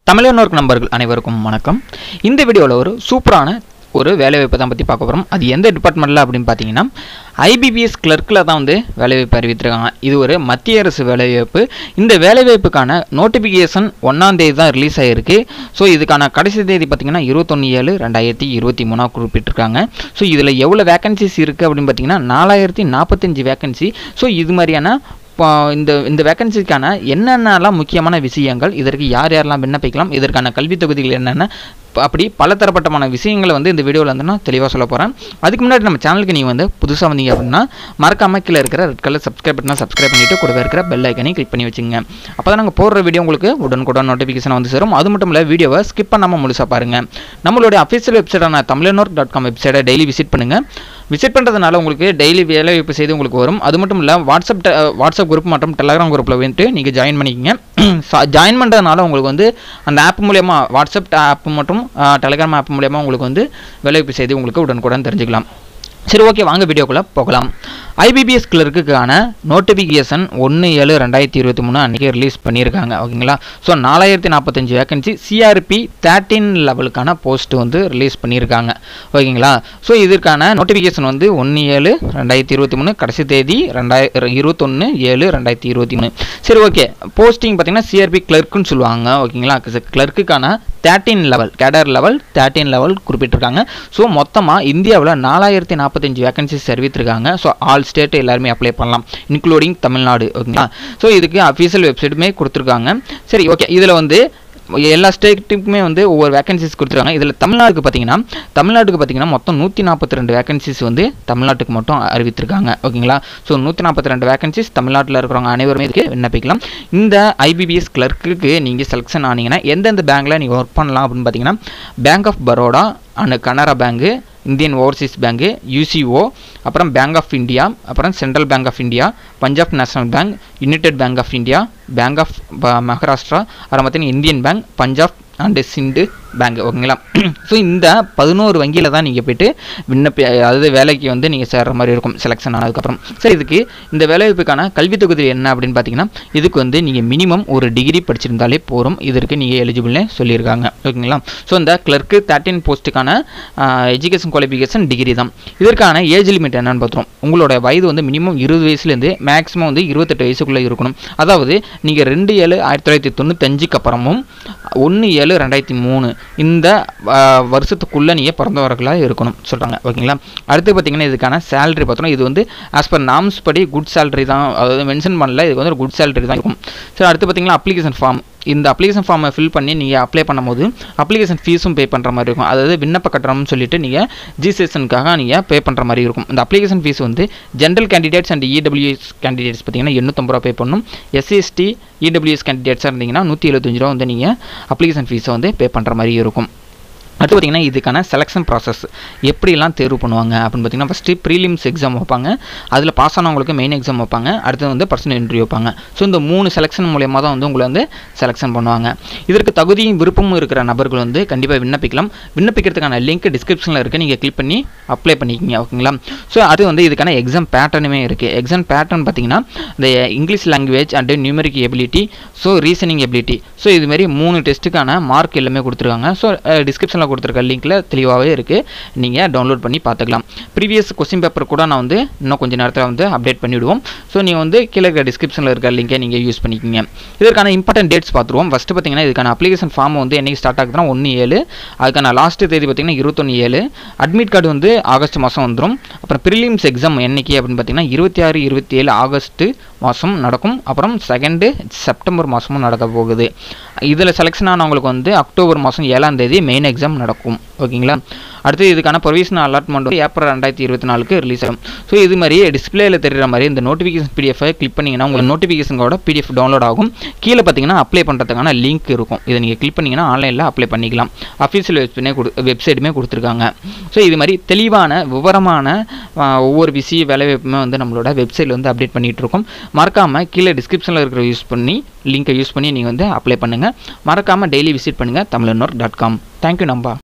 தமிழனோர்க் நண்பர்கள் அனைவருக்கும் வணக்கம் இந்த வீடியோவில் ஒரு சூப்பரான ஒரு வேலைவாய்ப்பை தான் பற்றி பார்க்க போகிறோம் அது எந்த டிபார்ட்மெண்ட்டில் அப்படின்னு பார்த்தீங்கன்னா ஐபிபிஎஸ் கிளர்க்கில் தான் வந்து வேலைவாய்ப்பு அறிவித்திருக்காங்க இது ஒரு மத்திய அரசு வேலைவாய்ப்பு இந்த வேலைவாய்ப்புக்கான நோட்டிஃபிகேஷன் ஒன்றாம் தேதி தான் ரிலீஸ் ஆகிருக்கு ஸோ இதுக்கான கடைசி தேதி பார்த்தீங்கன்னா இருபத்தொன்று ஏழு ரெண்டாயிரத்தி இருபத்தி மூணாக குறிப்பிட்டிருக்காங்க ஸோ இதில் எவ்வளோ வேகன்சிஸ் இருக்குது அப்படின்னு பார்த்தீங்கன்னா நாலாயிரத்தி நாற்பத்தஞ்சு வேகன்சி ஸோ இது மாதிரியான இப்போ இந்த இந்த வேக்கன்சிக்கான என்னென்னலாம் முக்கியமான விஷயங்கள் இதற்கு யார் யாரெல்லாம் விண்ணப்பிக்கலாம் இதற்கான கல்வித் தொகுதிகள் என்னென்ன ப- அப்படி பலதரப்பட்டமான விஷயங்களை வந்து இந்த வீடியோவில் வந்து நான் தெளிவாக சொல்ல போகிறேன் அதுக்கு முன்னாடி நம்ம சேனலுக்கு நீங்கள் வந்து புதுசாக வந்தீங்க அப்படின்னா மறக்காம கீழே இருக்கிற ரெட் கலர் சப்ஸ்கிரைப் பட்டனை சப்ஸ்கிரைப் பண்ணிவிட்டு கூடவே இருக்கிற பெல் ஐக்கனையும் கிளிக் பண்ணி வச்சுங்க அப்போ தான் நாங்கள் போடுற வீடியோ உங்களுக்கு உடனுக்குடன் நோட்டிஃபிகேஷன் வந்து சேரும் அது மட்டும் இல்லை வீடியோவை ஸ்கிப் பண்ணாமல் முழுசாக பாருங்கள் நம்மளுடைய அஃபீஷியல் வெப்சைட்டான தமிழனோர் டாட் காம் வெப்சைட்டை டெய்லி விசிட் பண்ணுங்கள் விசிட் பண்ணுறதுனால உங்களுக்கு டெய்லி வேலைவாய்ப்பு செய்து உங்களுக்கு வரும் அது மட்டும் இல்லை வாட்ஸ்அப் டெ- வாட்ஸ்அப் குரூப் மற்றும் டெலகிராம் குரூப்பில் வந்துட்டு நீங்கள் ஜாயின் பண்ணிக்கிங்க ஜாயின் பண்ணுறதுனால உங்களுக்கு வந்து அந்த ஆப் மூலயமா வாட்ஸ்அப் ஆப் மற்றும் டெலகிராம் ஆப் மூலயமா உங்களுக்கு வந்து வேலைவாய்ப்பு செய்து உங்களுக்கு உடனுக்குடன் தெரிஞ்சுக்கலாம் சரி ஓகே வாங்க வீடியோக்குள்ளே போகலாம் ஐபிபிஎஸ் கிளர்க்குக்கான நோட்டிஃபிகேஷன் ஒன்று ஏழு ரெண்டாயிரத்தி இருபத்தி மூணு அன்றைக்கி ரிலீஸ் பண்ணியிருக்காங்க ஓகேங்களா ஸோ நாலாயிரத்தி நாற்பத்தஞ்சு வேகன்சி சிஆர்பி தேர்ட்டின் லெவலுக்கான போஸ்ட் வந்து ரிலீஸ் பண்ணியிருக்காங்க ஓகேங்களா ஸோ இதற்கான நோட்டிஃபிகேஷன் வந்து ஒன்று ஏழு ரெண்டாயிரத்தி இருபத்தி மூணு கடைசி தேதி ரெண்டாயிரம் இருபத்தொன்று ஏழு ரெண்டாயிரத்தி இருபத்தி மூணு சரி ஓகே போஸ்டிங் பார்த்தீங்கன்னா சிஆர்பி கிளர்க்குன்னு சொல்லுவாங்க ஓகேங்களா கிளர்க்குக்கான thirteen level cadre level thirteen level குறிப்பிட்டிருக்காங்க ஸோ மொத்தமாக இந்தியாவில் நாலாயிரத்தி நாற்பத்தஞ்சு வேகன்சிஸ் அறிவித்திருக்காங்க ஸோ ஆல் ஸ்டேட் எல்லாருமே அப்ளை பண்ணலாம் இன்க்ளூடிங் தமிழ்நாடு ஓகேங்களா ஸோ இதுக்கு அஃபீஷியல் வெப்சைட்டுமே கொடுத்துருக்காங்க சரி ஓகே இதில் வந்து எல்லா ஸ்டேட்டுக்குமே வந்து ஒவ்வொரு வேகன்சிஸ் கொடுத்துருக்காங்க இதில் தமிழ்நாட்டுக்கு பார்த்தீங்கன்னா தமிழ்நாட்டுக்கு பார்த்தீங்கன்னா மொத்தம் நூற்றி நாற்பத்தி ரெண்டு வேகன்சிஸ் வந்து தமிழ்நாட்டுக்கு மட்டும் அறிவித்திருக்காங்க ஓகேங்களா ஸோ நூற்றி நாற்பத்தி ரெண்டு வேகன்சிஸ் தமிழ்நாட்டில் இருக்கிறவங்க அனைவருமே இதுக்கு விண்ணப்பிக்கலாம் இந்த ஐபிபிஎஸ் கிளர்க்குக்கு நீங்கள் செலெக்ஷன் ஆனீங்கன்னா எந்தெந்த பேங்க்கில் நீங்கள் ஒர்க் பண்ணலாம் அப்படின்னு பார்த்தீங்கன்னா bank of Baroda and Canara bank Indian Overseas bank UCO அப்புறம் பேங்க் ஆஃப் இந்தியா அப்புறம் central bank of India Punjab national bank united bank of India bank of Maharashtra அப்புறம் பார்த்தீங்கன்னா Indian bank Punjab and Sind bank ஓகேங்களா ஸோ இந்த பதினோரு வங்கியில் தான் நீங்கள் போயிட்டு விண்ணப்பி அதாவது வேலைக்கு வந்து நீங்கள் சேர்ற மாதிரி இருக்கும் செலெக்ஷன் ஆனதுக்கப்புறம் சரி இதுக்கு இந்த வேலைவாய்ப்புக்கான கல்வித் தொகுதி என்ன அப்படின்னு பார்த்தீங்கன்னா இதுக்கு வந்து நீங்கள் மினிமம் ஒரு டிகிரி படிச்சிருந்தாலே போதும் இதற்கு நீங்கள் எலிஜிபிள்னு சொல்லியிருக்காங்க ஓகேங்களா ஸோ இந்த கிளர்க்கு தேர்ட்டின் போஸ்ட்டுக்கான எஜுகேஷன் குவாலிஃபிகேஷன் டிகிரி தான் இதற்கான ஏஜ் லிமிட் என்னன்னு பார்த்துரும் உங்களோட வயது வந்து மினிமம் இருபது வயசுலேருந்து மேக்ஸிமம் வந்து இருபத்தெட்டு வயசுக்குள்ளே இருக்கணும் அதாவது நீங்கள் ரெண்டு ஏழு ஆயிரத்தி தொள்ளாயிரத்தி தொண்ணூத்தஞ்சுக்கு அப்புறமும் ஒன்று ஏழு ரெண்டாயிரத்தி மூணு இந்த ஆஹ், வருஷத்துக்குள்ளே நீங்கள் பிறந்தவர்களாக இருக்கணும் சொல்கிறாங்க ஓகேங்களா அடுத்து பார்த்தீங்கன்னா இதுக்கான சேலரி பார்த்தோம்னா இது வந்து ஆஸ் பர் நாம்ஸ் படி குட் சேலரி தான் அதாவது மென்ஷன் பண்ணல இது வந்து ஒரு குட் சேலரி தான் இருக்கும் சரி அடுத்து பார்த்தீங்கன்னா அப்ளிகேஷன் ஃபார்ம் இந்த அப்ளிகேஷன் ஃபார்மை ஃபில் பண்ணி நீங்கள் அப்ளை பண்ணும்போது அப்ளிகேஷன் ஃபீஸும் பே பண்ணுற மாதிரி இருக்கும் அதாவது விண்ணப்ப கட்டணம்னு சொல்லிட்டு நீங்கள் ஜிசேஷனுக்காக நீங்கள் பே பண்ணுற மாதிரி இருக்கும் இந்த அப்ளிகேஷன் ஃபீஸ் வந்து general candidates and EWS candidates பார்த்தீங்கன்னா எண்ணூற்றம்பது ரூபா பே பண்ணணும் எஸ்சிஎஸ்டி இடபிள்யூஎஸ் கேண்டிடேட்ஸாக இருந்தீங்கன்னா நூற்றி எழுபத்தஞ்சு ரூபா வந்து நீங்கள் அப்ளிகேஷன் ஃபீஸை வந்து பே பண்ணுற மாதிரி இருக்கும் அடுத்து பார்த்தீங்கன்னா இதுக்கான செலெக்ஷன் ப்ராசஸ் எப்படிலாம் தேர்வு பண்ணுவாங்க அப்படின்னு பார்த்தீங்கன்னா ஃபஸ்ட்டு ப்ரீலிம்ஸ் எக்ஸாம் வைப்பாங்க அதில் பாஸ் ஆனவங்களுக்கு மெயின் எக்ஸாம் வைப்பாங்க அடுத்து வந்து பர்சனல் இன்டர்வியூ வைப்பாங்க ஸோ இந்த மூணு செலெக்ஷன் மூலியமாக தான் வந்து உங்களை வந்து செலெக்ஷன் பண்ணுவாங்க இதற்கு தகுதியும் விருப்பமும் இருக்கிற நபர்கள் வந்து கண்டிப்பாக விண்ணப்பிக்கலாம் விண்ணப்பிக்கிறதுக்கான லிங்க் டிஸ்கிரிப்ஷனில் இருக்குது நீங்கள் கிளிக் பண்ணி அப்ளை பண்ணிக்கிங்க ஓகேங்களா ஸோ அது வந்து இதுக்கான எக்ஸாம் பேட்டர்னுமே இருக்குது எக்ஸாம் பேட்டர்ன் பார்த்தீங்கன்னா இந்த English language and numeric ability so reasoning ability so இதுமாரி மூணு டெஸ்ட்டுக்கான மார்க் எல்லாமே கொடுத்துருக்காங்க ஸோ டிஸ்கிரிப்ஷனில் கொடுத்துருக்க லிங்க்கில் தெளிவாகவே இருக்குது நீங்கள் டவுன்லோட் பண்ணி பார்த்துக்கலாம் ப்ரீவியஸ் கொஸ்டின் பேப்பர் கூட நான் வந்து இன்னும் கொஞ்சம் நேரத்தில் வந்து அப்டேட் பண்ணிவிடுவோம் ஸோ நீங்கள் வந்து கீழே இருக்க டிஸ்கிரிப்ஷனில் இருக்க லிங்கை நீங்கள் யூஸ் பண்ணிக்கிங்க இதற்கான இம்பார்ட்டன்ட் டேட்ஸ் பார்த்துருவோம் ஃபஸ்ட்டு பார்த்தீங்கன்னா இதுக்கான அப்ளிகேஷன் ஃபார்ம் வந்து என்னைக்கு ஸ்டார்ட் ஆகுதுன்னா ஒன்று ஏழு அதுக்கான லாஸ்ட் தேதி பார்த்தீங்கன்னா இருபத்தொன்று ஏழு அட்மிட் கார்டு வந்து ஆகஸ்ட் மாதம் வந்துடும் அப்புறம் ப்ரிலிம்ஸ் எக்ஸாம் என்னைக்கு அப்படின்னு பார்த்தீங்கன்னா இருபத்தி ஆறு இருபத்தி ஏழு ஆகஸ்ட்டு மாதம் நடக்கும் அப்புறம் செகண்டு செப்டம்பர் மாதமும் நடக்க போகுது இதில் செலெக்ஷன் ஆனவங்களுக்கு வந்து அக்டோபர் மாதம் ஏழாம் தேதி மெயின் எக்ஸாம் நடக்கும் ஓகேங்களா அடுத்து இதுக்கான ப்ரொவிஷனல் அலாட்மெண்ட் வந்து ஏப்ரல் ரெண்டாயிரத்தி இருபத்தி நாலுக்கு ரிலீஸ் ஆகும் ஸோ இது மாதிரி டிஸ்பிளேல தெரியுற மாதிரி இந்த நோட்டிஃபிகேஷன் பிடிஎஃபை கிளிக் பண்ணிங்கன்னா உங்களுக்கு நோட்டிஃபிகேஷனோட பிடிஎஃப் டவுன்லோட் ஆகும் கீழே பார்த்தீங்கன்னா அப்ளை பண்ணுறதுக்கான லிங்க் இருக்கும் இதை நீங்கள் கிளிக் பண்ணிங்கன்னா ஆன்லைனில் அப்ளை பண்ணிக்கலாம் அஃபீஷியல் வெப்சைட்டே கொடு வெப்சைட்டுமே கொடுத்துருக்காங்க ஸோ இது மாதிரி தெளிவான விவரமான ஆஹ், ஒவ்வொரு விஷய வேலைவாய்ப்புமே வந்து நம்மளோட வெப்சைட்டில் வந்து அப்டேட் பண்ணிகிட்டு இருக்கோம் மறக்காமல் கீழே டிஸ்கிரிப்ஷனில் இருக்கிற யூஸ் பண்ணி லிங்கை யூஸ் பண்ணி நீங்கள் வந்து அப்ளை பண்ணுங்கள் மறக்காமல் டெய்லி விசிட் பண்ணுங்கள் தமிழனோர் டாட் காம் தேங்க்யூ நம்பா